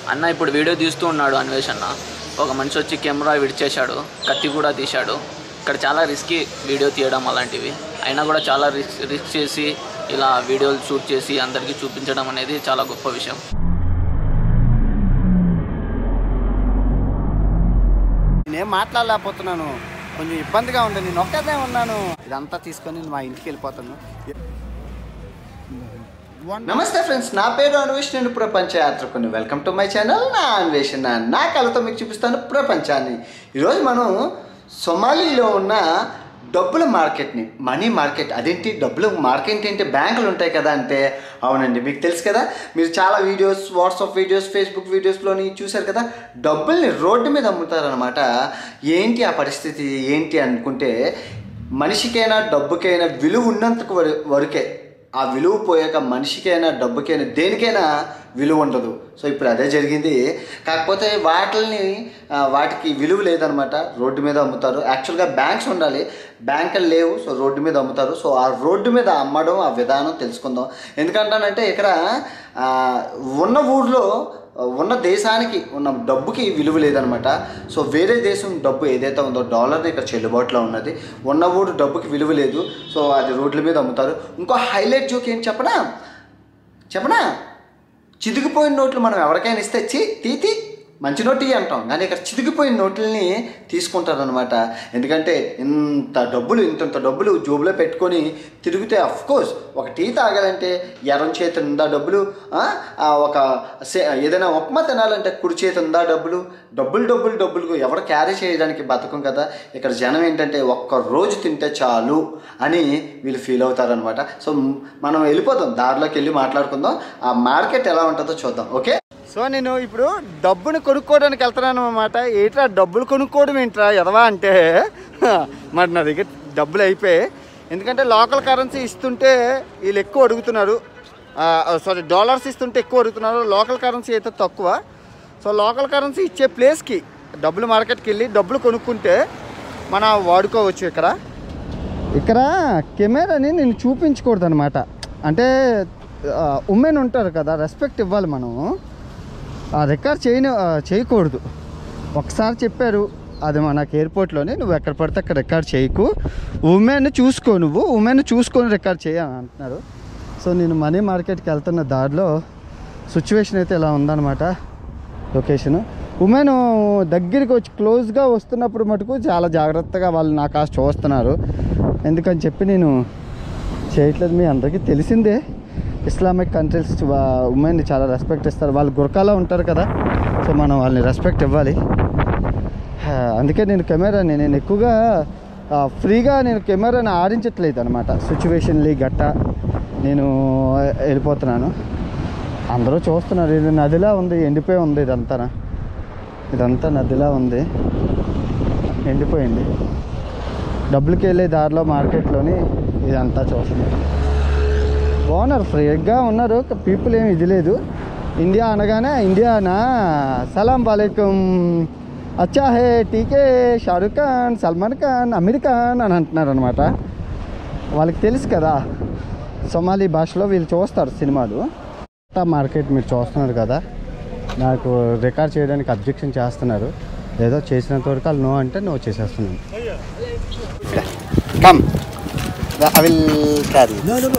అన్న ఇప్పుడు వీడియో తీస్తూ ఉన్నాడు అన్వేష్ అన్న ఒక మనిషి వచ్చి కెమెరా విడిచేశాడు కత్తి కూడా తీశాడు ఇక్కడ చాలా రిస్కీ వీడియో తీయడం అలాంటివి అయినా కూడా చాలా రిస్క్ రిస్క్ చేసి ఇలా వీడియోలు షూట్ చేసి అందరికీ చూపించడం అనేది చాలా గొప్ప విషయం నేనేం మాట్లాడలేకపోతున్నాను కొంచెం ఇబ్బందిగా ఉంది నేను ఒక్కదే ఉన్నాను ఇదంతా తీసుకొని నేను మా ఇంటికి వెళ్ళిపోతాను నమస్తే ఫ్రెండ్స్ నా పేరు అన్వేషణ ప్రపంచ యాత్రకుని వెల్కమ్ టు మై ఛానల్ నా అన్వేషణ నా కళతో మీకు చూపిస్తాను ప్రపంచాన్ని ఈరోజు మనం సొమాలీలో ఉన్న డబ్బుల మార్కెట్ని మనీ మార్కెట్ అదేంటి డబ్బుల మార్కెట్ ఏంటి బ్యాంకులు ఉంటాయి కదా అంటే అవునండి మీకు తెలుసు కదా మీరు చాలా వీడియోస్ వాట్సాప్ వీడియోస్ ఫేస్బుక్ వీడియోస్లోని చూశారు కదా డబ్బుల్ని రోడ్డు మీద అమ్ముతారనమాట ఏంటి ఆ పరిస్థితి ఏంటి అనుకుంటే మనిషికైనా డబ్బుకైనా విలువ ఉన్నంత వర- వరకే ఆ విలువ పోయాక మనిషికైనా డబ్బుకైనా దేనికైనా విలువ ఉండదు సో ఇప్పుడు అదే జరిగింది కాకపోతే వాటిని ఆ, వాటికి విలువ లేదనమాట రోడ్డు మీద అమ్ముతారు యాక్చువల్గా బ్యాంక్స్ ఉండాలి బ్యాంకులు లేవు సో రోడ్డు మీద అమ్ముతారు సో ఆ రోడ్డు మీద అమ్మడం ఆ విధానం తెలుసుకుందాం ఎందుకంటానంటే ఇక్కడ ఆ, ఉన్న ఊర్లో ఉన్న దేశానికి ఉన్న డబ్బుకి విలువ లేదనమాట సో వేరే దేశం డబ్బు ఏదైతే ఉందో డాలర్ని ఇక్కడ చెల్లుబాటులో ఉన్నది ఉన్న ఊరు డబ్బుకి విలువ లేదు సో అది రోడ్ల మీద అమ్ముతారు ఇంకో హైలైట్ జోక్ ఏంటి చెప్పనా చెప్పనా చితికిపోయిన నోట్లు మనం ఎవరికైనా ఇస్తే చి తీతి మంచి నోటు ఇయ్యి అంటాం కానీ ఇక్కడ చితికిపోయిన నోట్లని తీసుకుంటారనమాట ఎందుకంటే ఇంత డబ్బులు ఇంతంత డబ్బులు జోబులో పెట్టుకొని తిరిగితే కోర్స్ ఒక టీ తాగాలంటే ఎరం చేతి ఉందా డబ్బులు ఆ? ఆ ఒక సే- ఏదైనా ఉప్మా తినాలంటే కుడి చేతి ఉందా డబ్బులు డబ్బులు డబ్బులు డబ్బులు ఎవరు క్యారీ చేయడానికి బతకం కదా ఇక్కడ జనం ఏంటంటే ఒక్క రోజు తింటే చాలు అని వీళ్ళు ఫీల్ అవుతారనమాట సో మనం వెళ్ళిపోదాం దారిలోకి వెళ్ళి మాట్లాడుకుందాం ఆ మార్కెట్ ఎలా ఉంటుందో చూద్దాం ఓకే సో నేను ఇప్పుడు డబ్బుని కొనుక్కోవడానికి వెళ్తున్నాను అనమాట ఏంట్రా డబ్బులు కొనుక్కోవడం ఏంట్రా ఎదవా అంటే మరి నా దగ్గర డబ్బులు అయిపోయాయి ఎందుకంటే లోకల్ కరెన్సీ ఇస్తుంటే వీళ్ళు ఎక్కువ అడుగుతున్నారు సారీ డాలర్స్ ఇస్తుంటే ఎక్కువ అడుగుతున్నారు లోకల్ కరెన్సీ అయితే తక్కువ సో లోకల్ కరెన్సీ ఇచ్చే ప్లేస్కి డబ్బులు మార్కెట్కి వెళ్ళి డబ్బులు కొనుక్కుంటే మనం వాడుకోవచ్చు ఇక్కడ ఇక్కడ కెమెరాని నేను చూపించకూడదు అనమాట అంటే ఉమెన్ ఉంటారు కదా రెస్పెక్ట్ ఇవ్వాలి మనం ఆ రికార్డ్ చేయని ఆ, చేయకూడదు ఒకసారి చెప్పారు అది మనకు ఎయిర్పోర్ట్లోనే నువ్వు ఎక్కడ పడితే అక్కడ రికార్డ్ చేయకు ఉమెన్ చూసుకో నువ్వు ఉమెన్ చూసుకొని రికార్డ్ చేయ అని అంటున్నారు సో నేను మనీ మార్కెట్కి వెళ్తున్న దారిలో సిచ్యువేషన్ అయితే ఇలా ఉందన్నమాట లొకేషను ఉమెన్ దగ్గరికి వచ్చి క్లోజ్గా వస్తున్నప్పుడు మటుకు చాలా జాగ్రత్తగా వాళ్ళు నా కాస్త చూస్తున్నారు ఎందుకని చెప్పి నేను చేయట్లేదు మీ అందరికీ తెలిసిందే ఇస్లామిక్ కంట్రీస్ ఉమెన్ని చాలా రెస్పెక్ట్ ఇస్తారు వాళ్ళు గురకాలో ఉంటారు కదా సో మనం వాళ్ళని రెస్పెక్ట్ ఇవ్వాలి ఆ, అందుకే నేను కెమెరాని నేను ఎక్కువగా ఆ, ఫ్రీగా నేను కెమెరాని ఆడించట్లేదు అనమాట సిచ్యువేషన్లీ గట్ట నేను వెళ్ళిపోతున్నాను అందరూ చూస్తున్నారు ఇది నదిలా ఉంది ఎండిపోయి ఉంది ఇదంతా ఇదంతా నదిలా ఉంది ఎండిపోయింది డబ్బులకి వెళ్ళే దారిలో మార్కెట్లోని ఇదంతా చూస్తున్నారు బాగున్నారు ఫ్రీగా ఉన్నారు పీపుల్ ఏమి ఇది లేదు ఇండియా అనగానే ఇండియానా సలాం వాలేకుం అచ్చా హే టీకే షారుఖ్ ఖాన్ సల్మాన్ ఖాన్ అమీర్ ఖాన్ అని అంటున్నారు అనమాట వాళ్ళకి తెలుసు కదా సొమాలి భాషలో వీళ్ళు చూస్తారు సినిమాలు కొత్త మార్కెట్ మీరు చూస్తున్నారు కదా నాకు రికార్డ్ చేయడానికి అబ్జెక్షన్ చేస్తున్నారు ఏదో చేసినంత వరకు వాళ్ళు నో అంటే నో చేసేస్తున్నాను కమ్ ఐ విల్ క్యారీ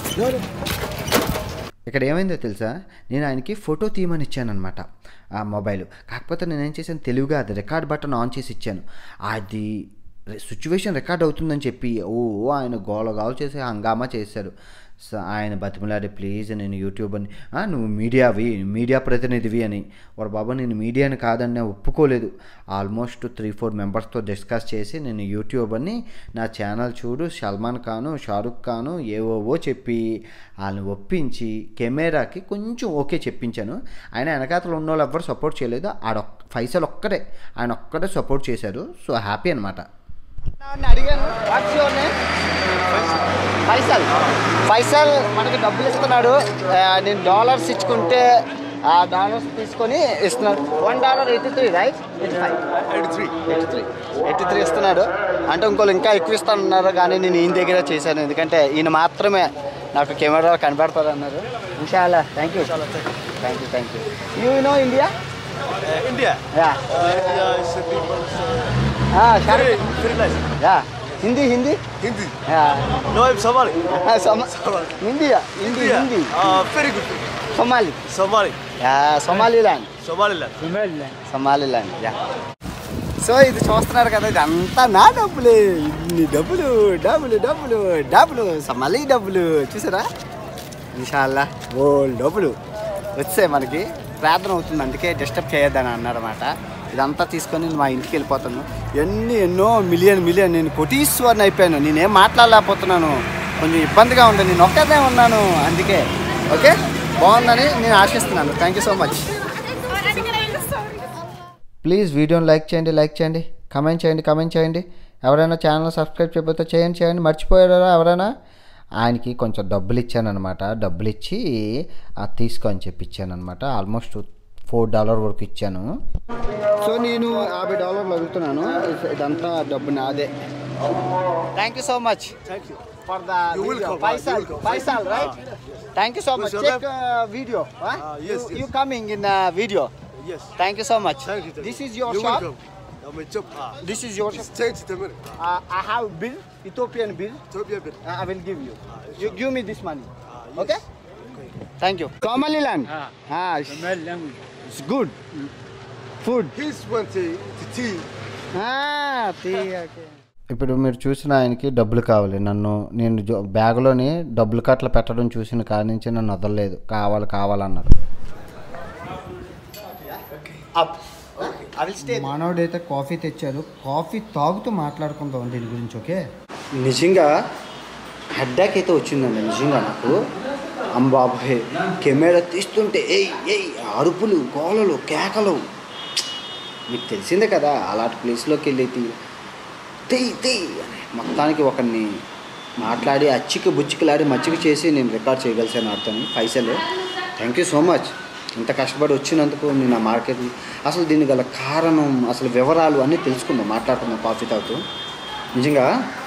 ఇక్కడ ఏమైందో తెలుసా నేను ఆయనకి ఫోటో తీయమని ఇచ్చాను అనమాట ఆ మొబైల్ కాకపోతే నేను ఏం చేశాను తెలివిగా అది రికార్డ్ బటన్ ఆన్ చేసి ఇచ్చాను అది సిచ్యువేషన్ రికార్డ్ అవుతుందని చెప్పి ఓ ఆయన గోల గోల చేసి హంగామా చేశారు సో ఆయన బతిమలాడి ప్లీజ్ నేను యూట్యూబ్ అని "ఆ, నువ్వు మీడియావి మీడియా ప్రతినిధివి అని వాడు బాబా నేను మీడియాని కాదని నేను ఒప్పుకోలేదు ఆల్మోస్ట్ త్రీ ఫోర్ మెంబర్స్తో డిస్కస్ చేసి నేను యూట్యూబ్ అని నా ఛానల్ చూడు సల్మాన్ ఖాను షారుఖ్ ఖాను ఏవోవో చెప్పి వాళ్ళని ఒప్పించి కెమెరాకి కొంచెం ఓకే చెప్పించాను ఆయన వెనకాతలు ఉన్న వాళ్ళు ఎవ్వరు సపోర్ట్ చేయలేదు ఆడ ఫైసల్ ఒక్కడే ఆయన ఒక్కడే సపోర్ట్ చేశారు సో హ్యాపీ అనమాట అడిగాను what's your name Faisal Faisal మనకి డబ్బులు ఇస్తున్నాడు ఆ, నేను డాలర్స్ ఇచ్చుకుంటే ఆ డాలర్స్ తీసుకొని ఇస్తున్నాడు one dollar eighty three right eighty five eighty three eighty three eighty three ఇస్తున్నాడు అంటే ఇంకోళ్ళు ఇంకా ఎక్కువ ఇస్తానన్నారు కానీ నేను ఈయన దగ్గర చేశాను ఎందుకంటే ఈయన మాత్రమే నాకు కెమెరా కనబడతారు అన్నారు ఇన్షాల్లా thank you thank you thank you you no India Uh, India. Yeah India is a people. Uh, Shahrukh very, very nice. Yeah Hindi Hindi Hindi. Yeah No, I'm Somali. Some Hindi Hindi India. Hindi Uh, very good. Somali Somali. Yeah Somaliland Somaliland. Somaliland yeah so ఇది చూస్తున్నారు కదా ఇది అంతా నా డబ్బులే ఇన్ని డబ్బులు డబ్బులు డబ్బులు డబ్బులు సమాలి డబ్బులు చూసారా ఇన్షాల్లా ఓ డబ్బులు వచ్చాయి మనకి ప్రార్థన అవుతుంది అందుకే డిస్టర్బ్ చేయొద్దని అన్నారన్నమాట ఇదంతా తీసుకొని మా ఇంటికి వెళ్ళిపోతాను ఎన్ని ఎన్నో మిలియన్ మిలియన్ నేను కోటీశ్వరిని అయిపోయాను నేనేం మాట్లాడలేకపోతున్నాను కొంచెం ఇబ్బందిగా ఉంది నేను ఒక్కదే ఉన్నాను అందుకే ఓకే బాగుందని నేను ఆశిస్తున్నాను thank you so much please వీడియోని లైక్ చేయండి లైక్ చేయండి కమెంట్ చేయండి కమెంట్ చేయండి ఎవరైనా ఛానల్ సబ్స్క్రైబ్ చేయకపోతే చేయండి చేయండి మర్చిపోయారా ఎవరైనా ఆయనకి కొంచెం డబ్బులు ఇచ్చానమాట డబ్బులు ఇచ్చి అది తీసుకో అని చెప్పి ఇచ్చానమాట ఆల్మోస్ట్ ఫోర్ డాలర్ వరకు ఇచ్చాను సో నేను యాభై డాలర్లు అడుగుతున్నాను ఇదంతా డబ్బు నాదే thank you so much Thank you. For the You will come, Faisal you will come. Faisal right thank you so much Who's your check video Ah, yes, you yes. Coming in video Yes. Thank you so much. Thank you. thank This you. is your You're shop. welcome. I'm a job. Ah. This is your shop. Change the minute. Uh, I have bill, Ethiopian bill. Ethiopia bit. Uh, I will give you. You sure. give me this money. Ah, yes. Okay? Thank you. Somaliland. Ah, it's good. Food. He's one tea. The tea. Ah, tea. Okay. ఇప్పుడు మీరు చూసిన ఆయనకి డబ్బులు కావాలి నన్ను నేను జో- బ్యాగులోని డబ్బులు కట్టలు పెట్టడం చూసిన కాడి నుంచి నన్ను వదలలేదు కావాలి కావాలన్నారు మానవుడైతే కాఫీ తెచ్చారు కాఫీ తాగుతూ మాట్లాడుకుందాం దీని గురించి ఓకే నిజంగా హెడ్డాక్ అయితే వచ్చిందండి నిజంగా నాకు అంబాబే కెమెరా తీస్తుంటే ఏయ్ ఏయ్ అరుపులు గోలలు కేకలు మీకు తెలిసిందే కదా అలాంటి ప్లేస్లోకి వెళ్ళి తీ తెయ్ తెయ్ అని మొత్తానికి ఒకరిని మాట్లాడి అచ్చికి బుచ్చికిలాడి మచ్చికి చేసి నేను రికార్డ్ చేయగలిసాను ఆడుతాను పైసలు థ్యాంక్ యూ సో మచ్ ఇంత కష్టపడి వచ్చినందుకు నేను ఆ మార్కెట్ అసలు దీని గల కారణం అసలు వివరాలు అన్నీ తెలుసుకుందాం మాట్లాడుకుందాం కాఫీ తాగుతూ నిజంగా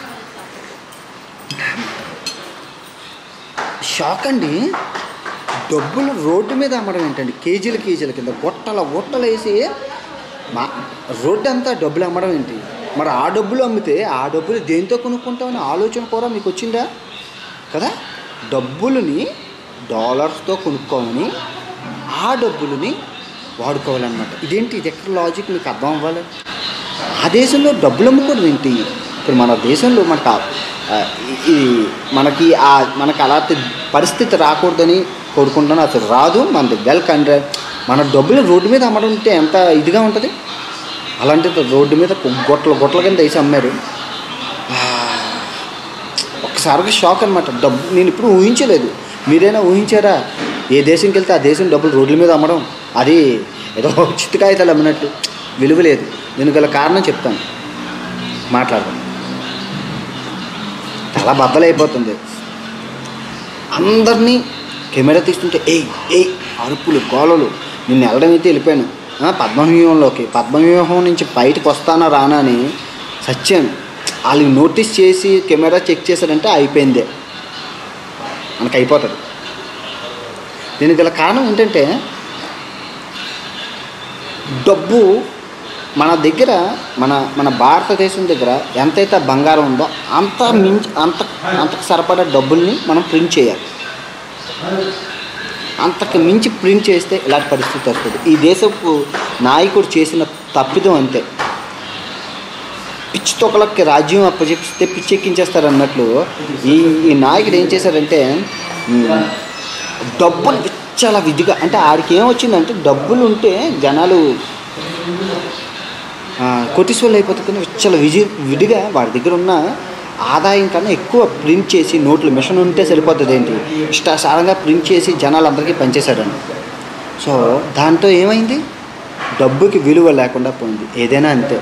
షాక్ అండి డబ్బులు రోడ్డు మీద అమ్మడం ఏంటండి కేజీల కేజీల కింద గొట్టల గొట్టలు వేసి మా రోడ్డు అంతా డబ్బులు అమ్మడం ఏంటి మరి ఆ డబ్బులు అమ్మితే ఆ డబ్బులు దేంతో కొనుక్కుంటామని ఆలోచన కూడా మీకు వచ్చిందా కదా డబ్బులని డాలర్స్తో కొనుక్కోమని ఆ డబ్బులని వాడుకోవాలన్నమాట ఇదేంటి ఇది ఎక్కడ లాజిక్ మీకు అర్థం అవ్వాలి ఆ దేశంలో డబ్బులు అమ్ముకోవడం ఏంటి ఇప్పుడు మన దేశంలో మనకు ఆ- ఆ, ఈ- ఈ మనకి ఆ మనకు అలాంటి పరిస్థితి రాకూడదని కోరుకుంటాను అసలు రాదు మనది వెల్ కండ్ర మన డబ్బులు రోడ్డు మీద అమ్మడం ఉంటే ఎంత ఇదిగా ఉంటుంది అలాంటిది రోడ్డు మీద గొట్టలు గొట్టల కింద వేసి అమ్మారు ఆ, ఒక్కసారిగా షాక్ అనమాట డబ్బు నేను ఇప్పుడు ఊహించలేదు మీరైనా ఊహించారా ఏ దేశంకి వెళ్తే ఆ దేశం డబ్బులు రోడ్ల మీద అమ్మడం అది ఏదో చిత్తకాయితాలు అమ్మినట్టు విలువ లేదు దీనికి గల కారణం చెప్తాను మాట్లాడదాం తల బద్దలైపోతుంది అందరినీ కెమెరా తీస్తుంటే ఏయ్ ఏయ్ అరుపులు గోలలు నిన్ను వెళ్ళడం అయితే వెళ్ళిపోయాను ఆ, పద్మవ్యూహంలోకి పద్మవ్యూహం నుంచి బయటకు వస్తానా రానా అని సత్యం వాళ్ళు నోటీస్ చేసి కెమెరా చెక్ చేశారంటే అయిపోయిందే మనకు అయిపోతుంది దీనికి గల కారణం ఏంటంటే డబ్బు మన దగ్గర మన మన భారతదేశం దగ్గర ఎంతైతే బంగారం ఉందో అంత మించి అంత అంతకు సరిపడా డబ్బుల్ని మనం ప్రింట్ చేయాలి అంతకు మించి ప్రింట్ చేస్తే ఇలాంటి పరిస్థితి వస్తుంది ఈ దేశపు నాయకుడు చేసిన తప్పిదం అంతే పిచ్చి తొక్కలకి రాజ్యం అప్పచెప్పిస్తే పిచ్చెక్కించేస్తారు అన్నట్లు ఈ ఈ నాయకుడు ఏం చేశారంటే ఉమ్, డబ్బులు చాలా విధిగా అంటే ఆడికి ఏమొచ్చిందంటే డబ్బులు ఉంటే జనాలు ఆ, కోటీశ్వర్లు అయిపోతుంది కానీ చాలా విజి విడిగా వాడి దగ్గర ఉన్న ఆదాయం కన్నా ఎక్కువ ప్రింట్ చేసి నోట్లు మిషన్ ఉంటే సరిపోతుంది ఏంటి ఇష్టాసారంగా ప్రింట్ చేసి జనాలందరికీ పనిచేశాడండి సో దాంతో ఏమైంది డబ్బుకి విలువ లేకుండా పోయింది ఏదైనా అంతే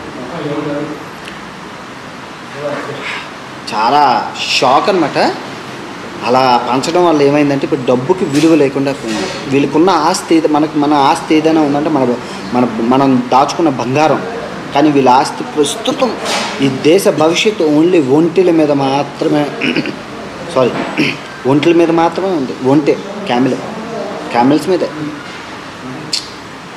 చాలా షాక్ అనమాట అలా పంచడం వల్ల ఏమైందంటే ఇప్పుడు డబ్బుకి విలువ లేకుండా పోయింది వీళ్ళకున్న ఆస్తి ఏదో- మనకి మన ఆస్తి ఏదైనా ఉందంటే మన మన మనం దాచుకున్న బంగారం కానీ వీళ్ళ ఆస్తి ప్రస్తుతం ఈ దేశ భవిష్యత్తు ఓన్లీ ఒంటిల మీద మాత్రమే సారీ ఒంటిల మీద మాత్రమే ఉంది ఒంటే క్యామిల్ క్యామిల్స్ మీదే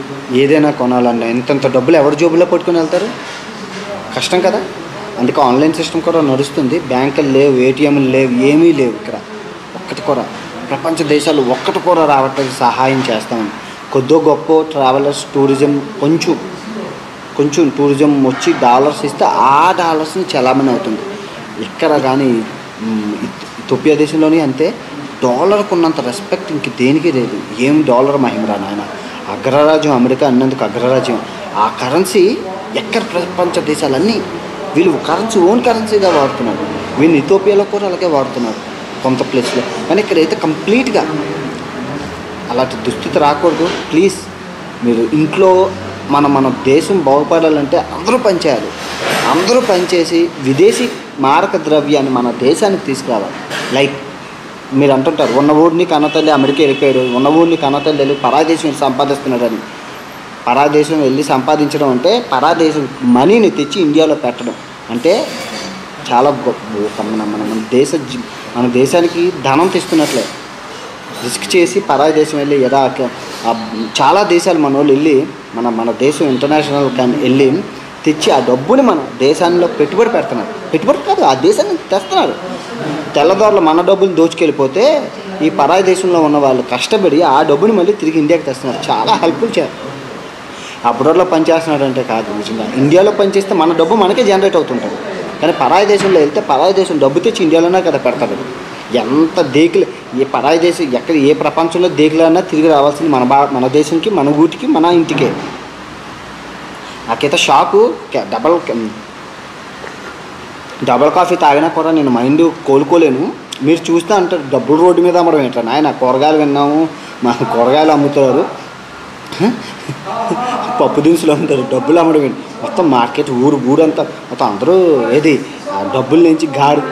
ఏదైనా కొనాలన్నా ఇంతంత డబ్బులు ఎవరు జోబులో పట్టుకొని వెళ్తారు కష్టం కదా అందుకే ఆన్లైన్ సిస్టమ్ కూడా నడుస్తుంది బ్యాంకులు లేవు ఏటీఎంలు లేవు ఏమీ లేవు ఇక్కడ ఒక్కటి కూడా ప్రపంచ దేశాలు ఒక్కటి కూడా రావడానికి సహాయం చేస్తామని కొద్దో గొప్ప ట్రావెలర్స్ టూరిజం కొంచెం కొంచెం టూరిజం వచ్చి డాలర్స్ ఇస్తే ఆ డాలర్స్ని చలామణి అవుతుంది ఇక్కడ కానీ మ్, ఇథ్- ఇథోపియా దేశంలోని అంతే డాలర్కు ఉన్నంత రెస్పెక్ట్ ఇంక దేనికి లేదు ఏం డాలర్ మహిమరా నాయన అగ్రరాజ్యం అమెరికా అన్నందుకు అగ్రరాజ్యం ఆ కరెన్సీ ఎక్కడ ప్రపంచ దేశాలన్నీ వీళ్ళు కరెన్సీ ఓన్ కరెన్సీగా వాడుతున్నారు వీళ్ళు ఇథోపియాలో కూడా అలాగే వాడుతున్నారు కొంత ప్లేస్లో కానీ ఇక్కడైతే కంప్లీట్గా అలాంటి దుస్థితి రాకూడదు ప్లీజ్ మీరు ఇంట్లో మన మన దేశం బాగుపడాలంటే అందరూ పనిచేయాలి అందరూ పనిచేసి విదేశీ మారక ద్రవ్యాన్ని మన దేశానికి తీసుకురావాలి లైక్ మీరు అంటుంటారు ఉన్న ఊరిని కన్నతల్లి అమెరికా వెళ్ళిపోయాడు ఉన్న ఊరిని కన్నతల్లి వెళ్ళి పరాదేశం వెళ్ళి సంపాదిస్తున్నాడని పరాదేశం వెళ్ళి సంపాదించడం అంటే పరాదేశం మనీని తెచ్చి ఇండియాలో పెట్టడం అంటే చాలా గొప్ప ఒక మన మన మన దేశ జీ- మన దేశానికి ధనం తెస్తున్నట్లే రిస్క్ చేసి పరాయి దేశం వెళ్ళి ఎదా ఆ చాలా దేశాలు మన వాళ్ళు వెళ్ళి మన మన దేశం ఇంటర్నేషనల్ కానీ వెళ్ళి తెచ్చి ఆ డబ్బుని మన దేశాల్లో పెట్టుబడి పెడుతున్నారు పెట్టుబడి కాదు ఆ దేశాన్ని తెస్తున్నారు తెల్లదారులు మన డబ్బులు దోచుకెళ్ళిపోతే ఈ పరాయి దేశంలో ఉన్న వాళ్ళు కష్టపడి ఆ డబ్బుని మళ్ళీ తిరిగి ఇండియాకి తెస్తున్నారు చాలా హెల్ప్ఫుల్ చే అబ్రాడ్లో పనిచేస్తున్నాడు అంటే కాదు నిజంగా ఇండియాలో పనిచేస్తే మన డబ్బు మనకే జనరేట్ అవుతుంటుంది కానీ పరాయి దేశంలో వెళ్తే పరాయి దేశం డబ్బు తెచ్చి ఇండియాలోనే కదా పెడతాడు ఎంత దేకులు ఏ పరాయి దేశం ఎక్కడ ఏ ప్రపంచంలో దేకులన్నా తిరిగి రావాల్సింది మన బా మన దేశంకి మన ఊటికి మన ఇంటికే నాకైతే షాకు క- డబల్ క- డబల్ కాఫీ తాగినా కూడా నేను మైండ్ కోలుకోలేను మీరు చూస్తే అంటారు డబ్బులు రోడ్డు మీద అమ్మడం ఏంటో నాయన కూరగాయలు విన్నాము మా కూరగాయలు అమ్ముతారు పప్పు దినుసులు అమ్ముతారు డబ్బులు అమ్మడం ఏంటి మొత్తం మార్కెట్ ఊరు ఊరంతా మొత్తం అందరూ ఏది ఆ డబ్బుల నుంచి గాడి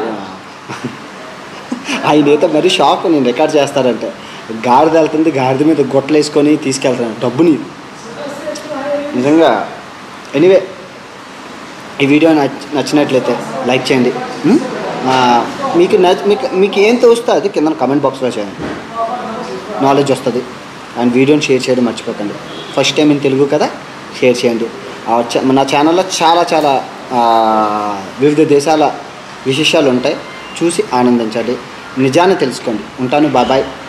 ఆయన అయితే మరీ షాక్ నేను రికార్డ్ చేస్తారంటే గాడిద వెళ్తుంది గాడిద మీద గొట్టలు వేసుకొని తీసుకెళ్తాను డబ్బుని నిజంగా ఎనీవే ఈ వీడియో నచ్ నచ్చినట్లయితే లైక్ చేయండి ఉం? ఆ, మీకు నచ్ మీకు మీకు ఏం తోస్తే అది కింద కమెంట్ బాక్స్లో చేయండి నాలెడ్జ్ వస్తుంది అండ్ వీడియోని షేర్ చేయడం మర్చిపోకండి ఫస్ట్ టైం ఇన్ తెలుగు కదా షేర్ చేయండి ఆ చ- నా ఛానల్లో చాలా చాలా ఆ, వివిధ దేశాల విశేషాలు ఉంటాయి చూసి ఆనందించండి నిజాన్ని తెలుసుకోండి ఉంటాను బాబాయ్